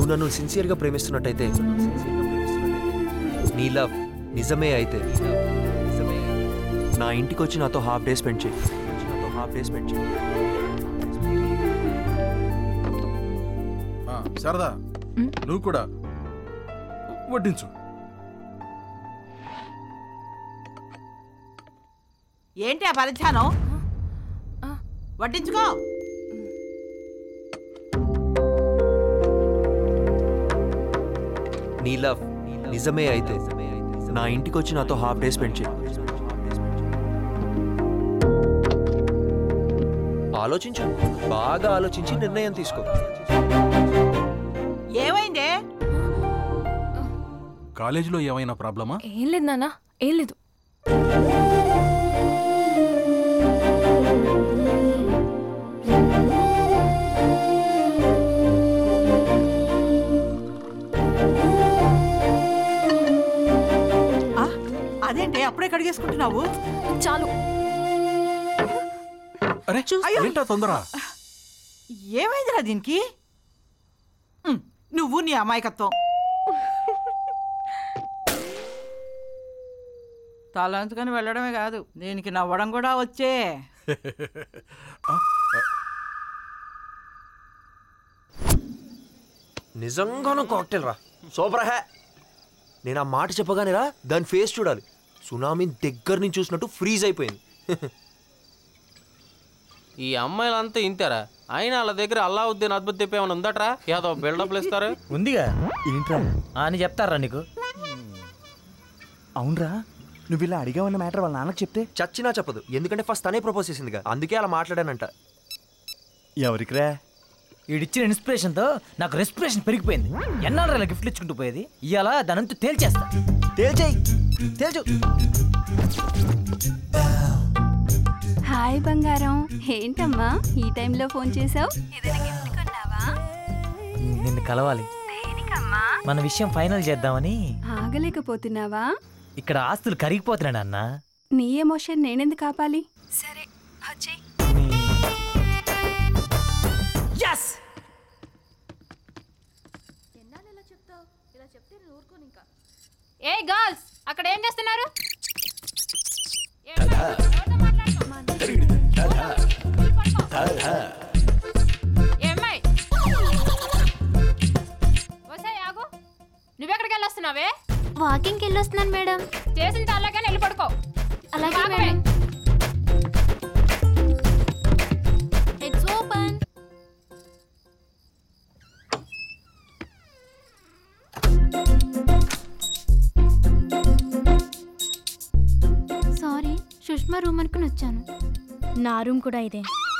నువ్వు నన్ను సిన్సియర్గా ప్రేమిస్తున్నట్టయితే నీ లవ్ నిజమే అయితే నా ఇంటికి వచ్చి నాతో హాఫ్ డే స్పెండ్ చేయి నాతో హాఫ్ డే స్పెండ్ చేయి ఆ, శారదా నువ్వు కూడా వడ్డించు ఏంటి ఆ పరిధ్యానం వడ్డించుకో నీ లవ్ నిజమే అయితే నా ఇంటికి వచ్చి నాతో హాఫ్ డే స్పెండ్ చేయి ఆలోచించు బాగా ఆలోచించి నిర్ణయం తీసుకో ఏమైందే కాలేజీలో ఏమైనా ప్రాబ్లమా ఏం లేదు నాన్న ఏం లేదు ఆ, అదేంటి అప్పుడే కడిగేసుకుంటున్నావు చాలు అరే అయ్యో. ఏంటా తొందర ఏమైందిరా దీనికి ఉమ్, నువ్వు నీ అమాయకత్వం తలంచుకొని వెళ్ళడమే కాదు దీనికి నవ్వడం కూడా వచ్చే నిజంగానూ కాక్టైల్ రా సూపర్ హే నేను ఆ మాట చెప్పగానే రా దాని ఫేస్ చూడాలి సునామీ దగ్గర నుంచి చూసినట్టు ఫ్రీజ్ అయిపోయింది ఈ అమ్మాయిలంతా ఇంతారా అయినా వాళ్ళ దగ్గర అల్లావుద్దీన్ అద్భుత తెప్ప ఏమైనా ఉందట్రా ఏదో బిల్డప్లు ఇస్తారు ఉందిగా ఏంట్రా అని చెప్తారా నీకు అవునరా నువ్వు ఇలా అడిగావన్న మ్యాటర్ వాళ్ళ నాన్నకు చెప్తే చచ్చినా చెప్పదు ఎందుకంటే ఫస్ట్ తనే ప్రపోజ్ చేసిందిగా అందుకే అలా మాట్లాడానంట ఎవరికిరా వీడిచ్చిన ఇన్స్పిరేషన్తో నాకు రెస్పిరేషన్ పెరిగిపోయింది ఎన్నాళ్ళు ఇలా గిఫ్ట్లు ఇచ్చుకుంటూ పోయేది ఇవాళ దానంతా తేల్చేస్తా తేల్చేయి తేల్చు హాయ్ బంగారం ఏంటమ్మా ఈ టైంలో ఫోన్ చేసావు ఏదైనా గిఫ్ట్ కొన్నావా నిన్ను కలవాలి దేనికమ్మా మన విషయం ఫైనల్ చేద్దామని ఆగలేకపోతున్నావా ఇక్కడ ఆస్తులు కరిగిపోతున్నాడు అన్న నీ ఎమోషన్ నేనెందుకు ఆపాలి సరే వచ్చేయ్ ఏ గర్ల్స్ అక్కడ ఏం చేస్తున్నారు ఏమ్మాయి వసాయ్ ఆగు నువ్వెక్కడికి వెళ్ళొస్తున్నావే వాకింగ్కి వెళ్ళొస్తున్నాను మేడం చేసిన తాళ్ళగా వెళ్ళి పడుకో అలాగే ఆగవే. Madam it's open sorry Sushma room అనుకుని వచ్చాను నా రూమ్ కూడా ఇదే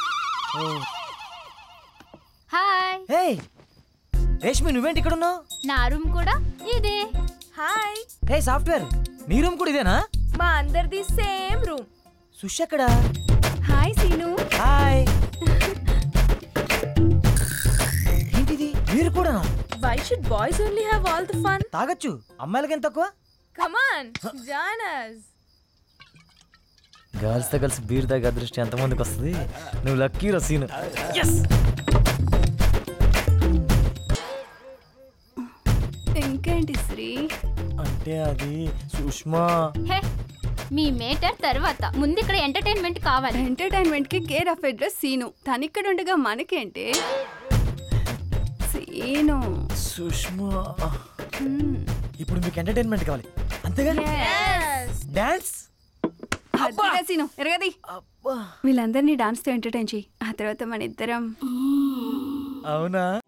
హాయ్ హే రేష్మి నువ్వేంటి ఇక్కడ ఉన్నావు నా రూమ్ కూడా ఇదే హాయ్ హే సాఫ్ట్వేర్ నీ రూమ్ కూడా ఇదేనా మా అందరిది సేమ్ రూమ్ సుష్ ఎక్కడ హాయ్ సీను హాయ్ ఏంటిది మీరు కూడా why should boys only have all the fun తాగొచ్చు అమ్మాయిలకి ఎంత తక్కువ come on join us girls తో కలిసి బీర్ తాగే అదృష్టం ఎంతమందికి వస్తుంది నువ్వు లక్కీ రసీను ఎస్ ఇంకేంటి శ్రీ అంటే అది సుష్మా హే మీ మేటర్ తర్వాత ముందు ఇక్కడ ఎంటర్టైన్మెంట్ కావాలి ఎంటర్టైన్మెంట్ కి కేర్ ఆఫ్ అడ్రస్ సీను తనిక్కడ ఉండగా మనకేంటి సీను సుష్మా మ్మ్. ఇప్పుడు మీకు ఎంటర్టైన్మెంట్ కావాలి అంతేగా డాన్స్ అదిగా సీను ఎరగది అబ్బా వీళ్ళందరినీ డాన్స్ తో ఎంటర్టైన్ చేయి ఆ తర్వాత మన ఇద్దరం అవునా